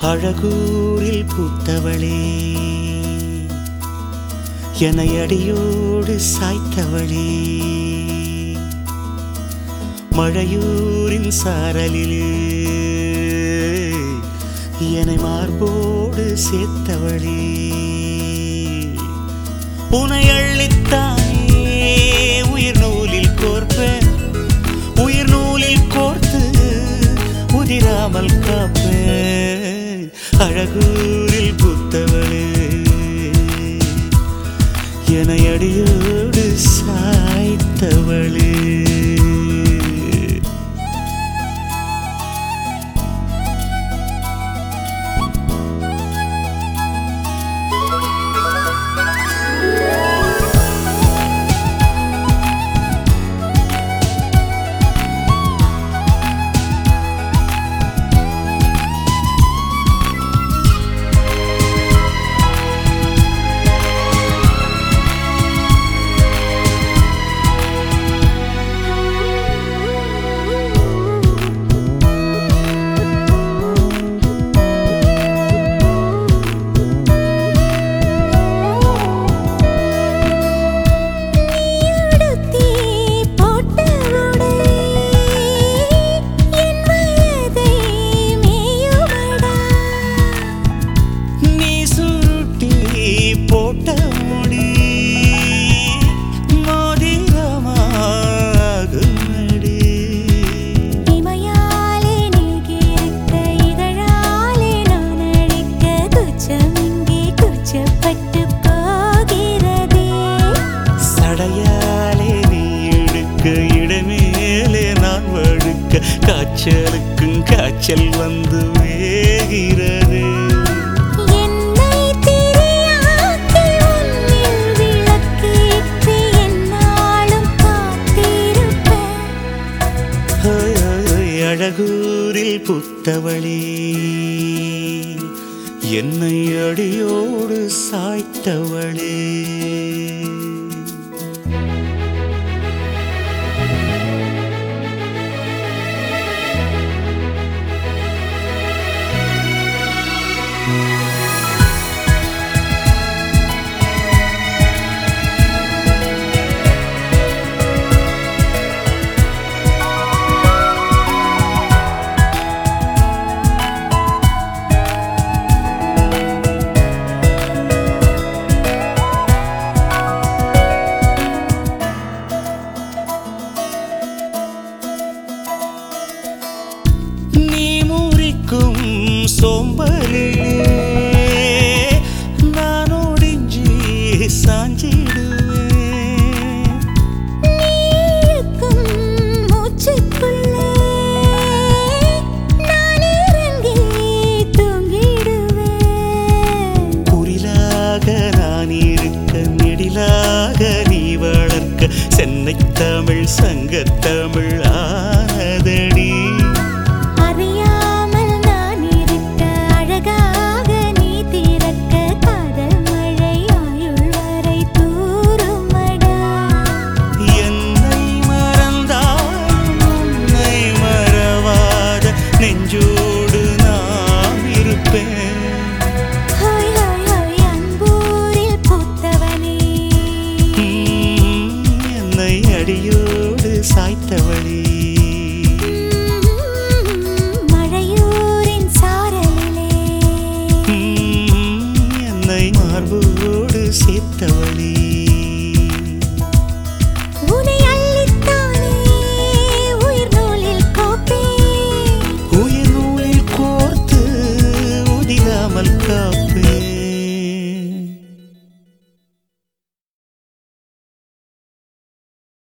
அழகூரில் பூத்தவளே என அடியோடு சாய்த்தவளே மழையூரின் சாரலிலே என்னை மார்போடு சேர்த்தவளே உனை அள்ளித்தானே உயிர் நூலில் கோர்ப்பேன் உயிர் நூலில் கோர்த்து உதிராமல் காப்பேன் அழகூரில் புத்தவளே என அடியோடு சாய்த்தவளே நீயுடுத்தி போட்ட உடை என் வயதை மேயுமடா நீ சுருட்டி போட்ட முடி மோதிரமாகுமடி இமையாலே நீகிருக்க இதழாலே நான் அழைக்க குச்சம் இங்கே குச்சப்பட்டு போகிறதே சடையாலே நீ எடுக்க இடமேலே நான் வழுக்க காய்ச்சலுக்கும் காய்ச்சல் வந்து வேகிறது என்னை திரியாக்கி உன்னில் விளக்கேற்றி என்னாலும் காத்திருப்பேன் ஹோய், ஹோய், ஹோய், அழகூரில் புத்தவளே என்னை அடியோடு சாய்த்தவளே நீ முறிக்கும் சோம்பலிலே நான் ஒடிஞ்சி சாஞ்சிடுவேன் நீக்கும் மூச்சுக்குள்ளே நான் இறங்கி தூங்கிடுவேன் குரிலாக நான் இருக்க நெடிலாக நீ வளர்க்க சென்னை தமிழ் சங்கத்தமிழ் ஆனதடி அறியாமல் நான் இருக்க அழகாக நீ திறக்க காதல் மழை ஆயுள் வரை தூருமடா என்னை மறந்தாலும் உன்னை மறவாத நெஞ்சோடு நாம் இருப்பேன் ஹோய் ஹோய் ஹோய் அன்பூரில் பூத்தவனே உம், என்னை அடியோடு சாய்த்தவளே